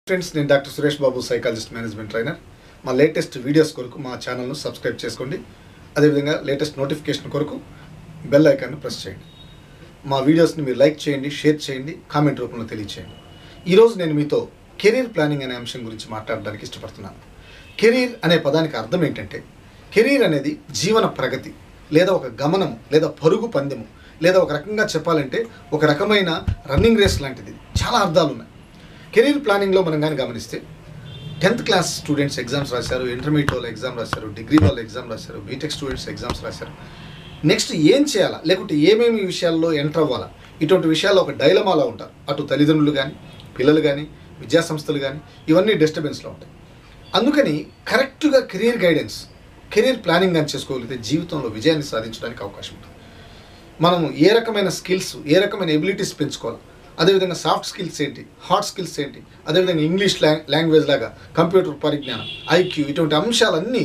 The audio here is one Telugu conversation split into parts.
ఫ్రెండ్స్ నేను doctor Suresh Babu psychologist management trainer మా లేటెస్ట్ వీడియోస్ కొరకు మా ఛానల్ను సబ్స్క్రైబ్ చేసుకోండి అదేవిధంగా లేటెస్ట్ నోటిఫికేషన్ కొరకు బెల్ ఐకాన్ని ప్రెస్ చేయండి మా వీడియోస్ని మీరు లైక్ చేయండి షేర్ చేయండి కామెంట్ రూపంలో తెలియచేయండి ఈరోజు నేను మీతో కెరీర్ ప్లానింగ్ అనే అంశం గురించి మాట్లాడడానికి ఇష్టపడుతున్నాను కెరీర్ అనే పదానికి అర్థం ఏంటంటే కెరీర్ అనేది జీవన ప్రగతి లేదా ఒక గమనము లేదా పరుగు పందెము లేదా ఒక రకంగా చెప్పాలంటే ఒక రకమైన రన్నింగ్ రేస్ లాంటిది చాలా అర్థాలు ఉన్నాయి కెరీర్ ప్లానింగ్లో మనం కానీ గమనిస్తే టెన్త్ క్లాస్ స్టూడెంట్స్ ఎగ్జామ్స్ రాశారు ఇంటర్మీడియట్ వాళ్ళు ఎగ్జామ్ రాశారు డిగ్రీ వాళ్ళు ఎగ్జామ్ రాశారు బీటెక్ స్టూడెంట్స్ ఎగ్జామ్స్ రాశారు నెక్స్ట్ ఏం చేయాలా లేకుంటే ఏమేమి విషయాల్లో ఎంటర్ అవ్వాలా ఇటువంటి విషయాల్లో ఒక డైలమాలో ఉంటారు అటు తల్లిదండ్రులు కానీ పిల్లలు కానీ విద్యా సంస్థలు కానీ ఇవన్నీ డిస్టర్బెన్స్లో ఉంటాయి అందుకని కరెక్ట్గా కెరీర్ గైడెన్స్ కెరీర్ ప్లానింగ్ అని చేసుకోగలిగితే జీవితంలో విజయాన్ని సాధించడానికి అవకాశం ఉంటుంది మనము ఏ రకమైన స్కిల్స్ ఏ రకమైన ఎబిలిటీస్ పెంచుకోవాలి అదేవిధంగా సాఫ్ట్ స్కిల్స్ ఏంటి హార్డ్ స్కిల్స్ ఏంటి అదేవిధంగా ఇంగ్లీష్ లాంగ్వేజ్ లాగా కంప్యూటర్ పరిజ్ఞానం ఐక్యూ ఇటువంటి అంశాలన్నీ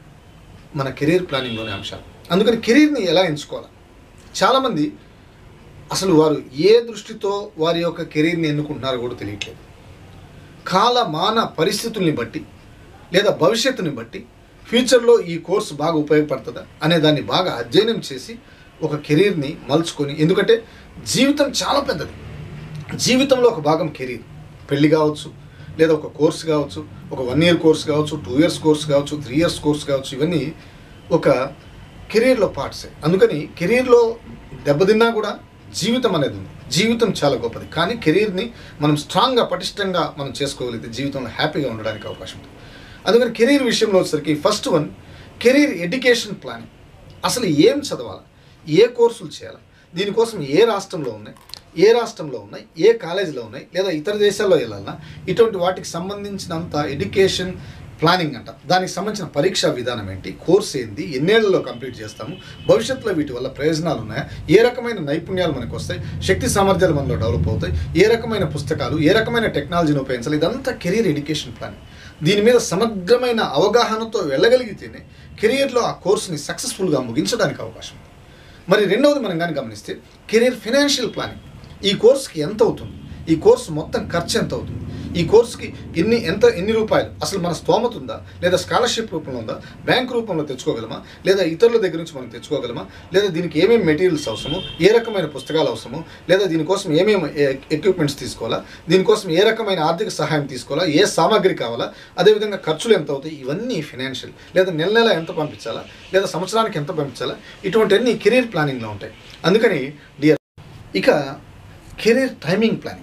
మన కెరీర్ ప్లానింగ్లోనే అంశాలు అందుకని కెరీర్ని ఎలా ఎంచుకోవాలి చాలామంది అసలు వారు ఏ దృష్టితో వారి యొక్క కెరీర్ని ఎన్నుకుంటున్నారో కూడా తెలియట్లేదు కాల మాన పరిస్థితుల్ని బట్టి లేదా భవిష్యత్తుని బట్టి ఫ్యూచర్లో ఈ కోర్సు బాగా ఉపయోగపడుతుందా అనే దాన్ని బాగా అధ్యయనం చేసి ఒక కెరీర్ని మలుచుకొని ఎందుకంటే జీవితం చాలా పెద్దది జీవితంలో ఒక భాగం కెరీర్ పెళ్లి కావచ్చు లేదా ఒక కోర్స్ కావచ్చు ఒక వన్ ఇయర్ కోర్స్ కావచ్చు టూ ఇయర్స్ కోర్స్ కావచ్చు త్రీ ఇయర్స్ కోర్స్ కావచ్చు ఇవన్నీ ఒక కెరీర్లో పార్ట్సే అందుకని కెరీర్లో దెబ్బతిన్నా కూడా జీవితం అనేది ఉంది జీవితం చాలా గొప్పది కానీ కెరీర్ని మనం స్ట్రాంగ్గా పటిష్టంగా మనం చేసుకోగలిగితే జీవితంలో హ్యాపీగా ఉండడానికి అవకాశం ఉంది అందుకని కెరీర్ విషయంలో వచ్చేసరికి first one career education planning అసలు ఏం చదవాలి ఏ కోర్సులు చేయాలి దీనికోసం ఏ రాష్ట్రంలో ఉన్నాయి ఏ రాష్ట్రంలో ఉన్నాయి ఏ కాలేజీలో ఉన్నాయి లేదా ఇతర దేశాల్లో వెళ్ళాలన్నా ఇటువంటి వాటికి సంబంధించినంత ఎడ్యుకేషన్ ప్లానింగ్ అంట దానికి సంబంధించిన పరీక్షా విధానం ఏంటి కోర్స్ ఏంది ఎన్నేళ్లలో కంప్లీట్ చేస్తాము భవిష్యత్తులో వీటి వల్ల ప్రయోజనాలు ఉన్నాయా ఏ రకమైన నైపుణ్యాలు మనకు వస్తాయి శక్తి సామర్థ్యాలు మనలో డెవలప్ అవుతాయి ఏ రకమైన పుస్తకాలు ఏ రకమైన టెక్నాలజీని ఉపయోగించాలి ఇదంతా కెరీర్ ఎడ్యుకేషన్ ప్లానింగ్ దీని మీద సమగ్రమైన అవగాహనతో వెళ్ళగలిగితేనే కెరియర్లో ఆ కోర్సుని సక్సెస్ఫుల్గా ముగించడానికి అవకాశం ఉంది మరి రెండవది మనం కానీ గమనిస్తే కెరీర్ ఫినాన్షియల్ ప్లానింగ్ ఈ కోర్సుకి ఎంత అవుతుంది ఈ కోర్సు మొత్తం ఖర్చు ఎంత అవుతుంది ఈ కోర్సుకి ఎన్ని ఎంత ఎన్ని రూపాయలు అసలు మన స్తోమత ఉందా లేదా స్కాలర్షిప్ రూపంలో ఉందా బ్యాంక్ రూపంలో తెచ్చుకోగలమా లేదా ఇతరుల దగ్గర నుంచి మనం తెచ్చుకోగలమా లేదా దీనికి ఏమేమి మెటీరియల్స్ అవసరము ఏ రకమైన పుస్తకాలు అవసరము లేదా దీనికోసం ఏమేమి ఎక్విప్మెంట్స్ తీసుకోవాలా దీనికోసం ఏ రకమైన ఆర్థిక సహాయం తీసుకోవాలా ఏ సామాగ్రి కావాలా అదేవిధంగా ఖర్చులు ఎంత అవుతాయి ఇవన్నీ ఫినాన్షియల్ లేదా నెల నెల ఎంత పంపించాలా లేదా సంవత్సరానికి ఎంత పంపించాలా ఇటువంటివన్నీ కెరీర్ ప్లానింగ్లో ఉంటాయి అందుకని డియర్ ఇక కెరీర్ టైమింగ్ ప్లానింగ్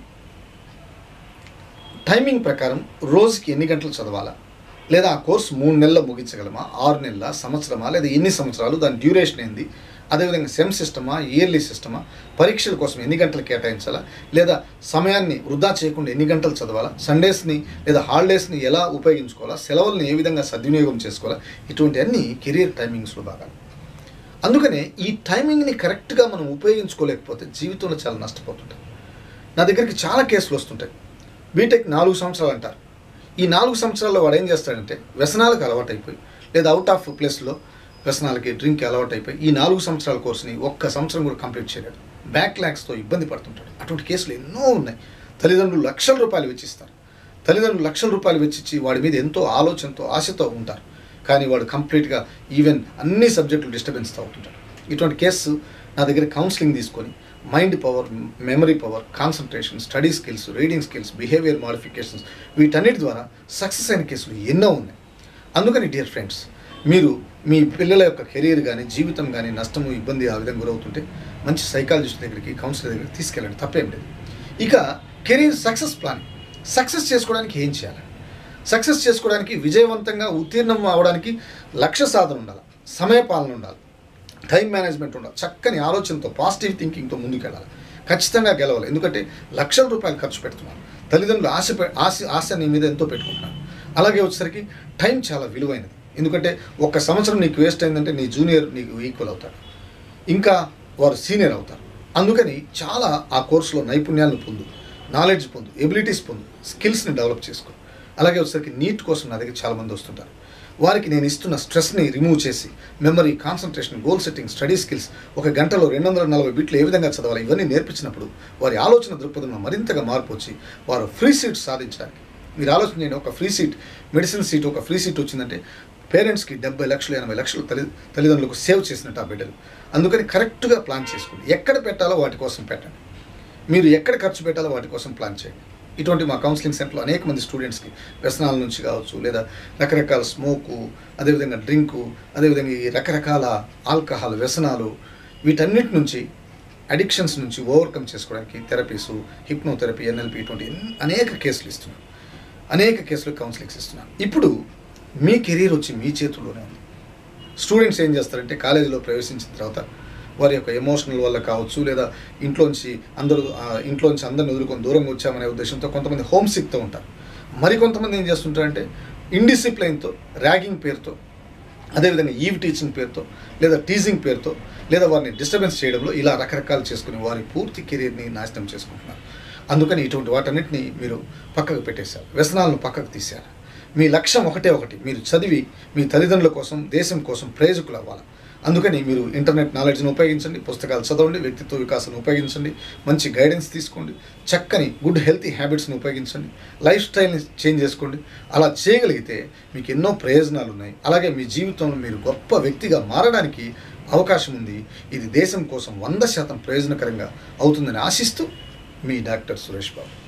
టైమింగ్ ప్రకారం రోజుకి ఎన్ని గంటలు చదవాలా లేదా ఆ కోర్సు మూడు నెలల్లో ముగించగలమా ఆరు నెలల సంవత్సరమా లేదా ఎన్ని సంవత్సరాలు దాని డ్యూరేషన్ ఏంది అదేవిధంగా సెమ్ సిస్టమా ఇయర్లీ సిస్టమా పరీక్షల కోసం ఎన్ని గంటలు కేటాయించాలా లేదా సమయాన్ని వృధా చేయకుండా ఎన్ని గంటలు చదవాలా సండేస్ని లేదా హాలిడేస్ని ఎలా ఉపయోగించుకోవాలా సెలవుల్ని ఏ విధంగా సద్వినియోగం చేసుకోవాలా ఇటువంటివన్నీ కెరీర్ టైమింగ్స్లో భాగాలు అందుకనే ఈ టైమింగ్ని కరెక్ట్గా మనం ఉపయోగించుకోలేకపోతే జీవితంలో చాలా నష్టపోతుంటాం నా దగ్గరికి చాలా కేసులు వస్తుంటాయి బీటెక్ నాలుగు సంవత్సరాలు అంటారు ఈ నాలుగు సంవత్సరాల్లో వాడు ఏం చేస్తాడంటే వ్యసనాలకు అలవాటైపోయి లేదా అవుట్ ఆఫ్ ప్లేస్లో వ్యసనాలకి డ్రింక్కి అలవాటైపోయి ఈ నాలుగు సంవత్సరాల కోర్సుని ఒక్క సంవత్సరం కూడా కంప్లీట్ చేయలేడు బ్యాక్ ల్యాక్స్తో ఇబ్బంది పడుతుంటాడు అటువంటి కేసులు ఎన్నో ఉన్నాయి తల్లిదండ్రులు లక్షల రూపాయలు వెచ్చిస్తారు తల్లిదండ్రులు లక్షల రూపాయలు వెచ్చిచ్చి వాడి మీద ఎంతో ఆలోచనతో ఆశతో ఉంటారు కానీ వాడు కంప్లీట్గా ఈవెన్ అన్ని సబ్జెక్టులు డిస్టర్బెన్స్తో అవుతుంటాడు ఇటువంటి కేసు నా దగ్గర కౌన్సిలింగ్ తీసుకొని mind power memory power concentration study skills reading skills behaviour modifications వీటన్నిటి ద్వారా సక్సెస్ అయిన కేసులు ఎన్నో ఉన్నాయి అందుకని డియర్ ఫ్రెండ్స్ మీరు మీ పిల్లల యొక్క కెరీర్ కానీ జీవితం కానీ నష్టము ఇబ్బంది ఆ విధంగా గురవుతుంటే మంచి సైకాలజిస్ట్ దగ్గరికి కౌన్సిలర్ దగ్గరికి తీసుకెళ్ళండి తప్పేం లేదు ఇక కెరీర్ సక్సెస్ ప్లాన్ సక్సెస్ చేసుకోవడానికి ఏం చేయాలి సక్సెస్ చేసుకోవడానికి విజయవంతంగా ఉత్తీర్ణం అవడానికి లక్ష్య సాధన ఉండాలి సమయపాలన ఉండాలి టైం మేనేజ్మెంట్ ఉండాలి చక్కని ఆలోచనతో పాజిటివ్ థింకింగ్తో ముందుకెళ్ళాలి ఖచ్చితంగా గెలవాలి ఎందుకంటే లక్షల రూపాయలు ఖర్చు పెడుతున్నారు తల్లిదండ్రులు ఆశ పె- ఆశ ఆశ నీ మీద ఎంతో పెట్టుకుంటున్నారు అలాగే వచ్చేసరికి టైం చాలా విలువైనది ఎందుకంటే ఒక సంవత్సరం నీకు వేస్ట్ అయిందంటే నీ జూనియర్ నీకు ఈక్వల్ అవుతాడు ఇంకా వారు సీనియర్ అవుతారు అందుకని చాలా ఆ కోర్సులో నైపుణ్యాలను పొందు నాలెడ్జ్ పొందు ఎబిలిటీస్ పొందు స్కిల్స్ని డెవలప్ చేసుకో అలాగే వచ్చేసరికి నీట్ కోసం నా దగ్గర చాలామంది వస్తుంటారు వారికి నేను ఇస్తున్న స్ట్రెస్ని రిమూవ్ చేసి memory concentration goal setting study skills ఒక గంటలో రెండు వందల నలభై బిట్లు ఏ విధంగా చదవాలి ఇవన్నీ నేర్పించినప్పుడు వారి ఆలోచన దృక్పథంలో మరింతగా మార్పు వచ్చి వారు ఫ్రీ సీట్స్ సాధించడానికి మీరు ఆలోచన చేయండి ఒక ఫ్రీ సీట్ మెడిసిన్ సీట్ ఒక ఫ్రీ సీట్ వచ్చిందంటే పేరెంట్స్కి డెబ్బై లక్షలు ఎనభై లక్షలు తల్లి తల్లిదండ్రులకు సేవ్ చేసినట్టు ఆ బిడ్డలు అందుకని కరెక్ట్గా ప్లాన్ చేసుకోండి ఎక్కడ పెట్టాలో వాటి కోసం పెట్టండి మీరు ఎక్కడ ఖర్చు పెట్టాలో వాటి కోసం ప్లాన్ చేయండి ఇటువంటి మా కౌన్సిలింగ్ సెంటర్లో అనేక మంది స్టూడెంట్స్కి వ్యసనాల నుంచి కావచ్చు లేదా రకరకాల స్మోకు అదేవిధంగా డ్రింకు అదేవిధంగా ఈ రకరకాల ఆల్కహాల్ వ్యసనాలు వీటన్నిటి నుంచి అడిక్షన్స్ నుంచి ఓవర్కమ్ చేసుకోవడానికి థెరపీసు హిప్నోథెరపీ ఎన్ఎల్పి ఇటువంటి ఎన్- అనేక కేసులు ఇస్తున్నాం అనేక కేసులు కౌన్సిలింగ్స్ ఇస్తున్నాం ఇప్పుడు మీ కెరీర్ వచ్చి మీ చేతుల్లోనే ఉంది స్టూడెంట్స్ ఏం చేస్తారంటే కాలేజీలో ప్రవేశించిన తర్వాత వారి యొక్క ఎమోషనల్ వల్ల కావచ్చు లేదా ఇంట్లోంచి అందరూ ఆ, ఇంట్లోంచి అందరిని వదులుకొని దూరంగా వచ్చామనే ఉద్దేశంతో కొంతమంది హోమ్ సిక్తో ఉంటారు మరికొంతమంది ఏం చేస్తుంటారంటే ఇండిసిప్లైన్తో ర్యాగింగ్ పేరుతో అదేవిధంగా ఈవ్ టీచింగ్ పేరుతో లేదా టీజింగ్ పేరుతో లేదా వారిని డిస్టర్బెన్స్ చేయడంలో ఇలా రకరకాలు చేసుకుని వారి పూర్తి కెరీర్ని నాశనం చేసుకుంటున్నారు అందుకని ఇటువంటి వాటన్నిటిని మీరు పక్కకు పెట్టేశారు వ్యసనాలను పక్కకు తీశారు మీ లక్ష్యం ఒకటే ఒకటి మీరు చదివి మీ తల్లిదండ్రుల కోసం దేశం కోసం ప్రయోజకులు అవ్వాలి అందుకని మీరు ఇంటర్నెట్ నాలెడ్జ్ని ఉపయోగించండి పుస్తకాలు చదవండి వ్యక్తిత్వ వికాసాన్ని ఉపయోగించండి మంచి గైడెన్స్ తీసుకోండి చక్కని గుడ్ హెల్తీ హ్యాబిట్స్ని ఉపయోగించండి లైఫ్ స్టైల్ని చేంజ్ చేసుకోండి అలా చేయగలిగితే మీకు ఎన్నో ప్రయోజనాలు ఉన్నాయి అలాగే మీ జీవితంలో మీరు గొప్ప వ్యక్తిగా మారడానికి అవకాశం ఉంది ఇది దేశం కోసం వంద శాతం ప్రయోజనకరంగా అవుతుందని ఆశిస్తూ మీ డాక్టర్ సురేష్ బాబు